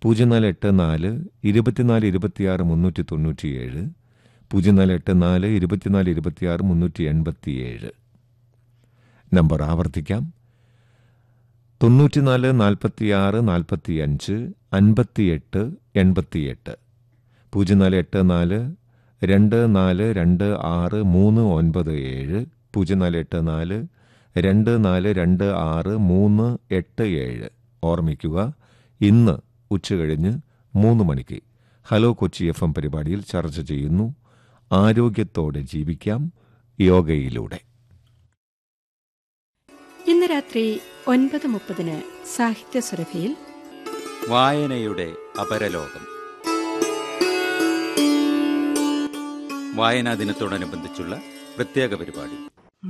പൂജ്യം നാല് എട്ട് നാല് ഇരുപത്തിനാല് ഇരുപത്തിയാറ് മുന്നൂറ്റി തൊണ്ണൂറ്റിയേഴ് പൂജ്യം നാല് എട്ട് നാല് ഇരുപത്തിനാല് ഇരുപത്തിയാറ് മുന്നൂറ്റി എൺപത്തിയേഴ് നമ്പർ ആവർത്തിക്കാം തൊണ്ണൂറ്റിനാല് നാൽപ്പത്തിയാറ് നാൽപ്പത്തിയഞ്ച് അൻപത്തിയെട്ട് എൺപത്തിയെട്ട് പൂജ്യം നാല് എട്ട് നാല് രണ്ട് നാല് രണ്ട് ആറ് മൂന്ന് ഒൻപത് ഏഴ് പൂജ്യം നാല് എട്ട് നാല് രണ്ട് നാല് രണ്ട് ആറ് മൂന്ന് എട്ട് ഏഴ് ഓർമ്മിക്കുക ഇന്ന് ഉച്ചകഴിഞ്ഞ് മൂന്ന് മണിക്ക് ഹലോ കൊച്ചി എഫ് എം പരിപാടിയിൽ ചർച്ച ചെയ്യുന്നു ആരോഗ്യത്തോടെ ജീവിക്കാം യോഗയിലൂടെ ഇന്ന് രാത്രി ഒൻപത് മുപ്പതിന് സാഹിത്യ സുരഭിയിൽ വായനയുടെ അപരലോകം വായനാ ദിനത്തോടനുബന്ധിച്ചുള്ള പ്രത്യേക പരിപാടി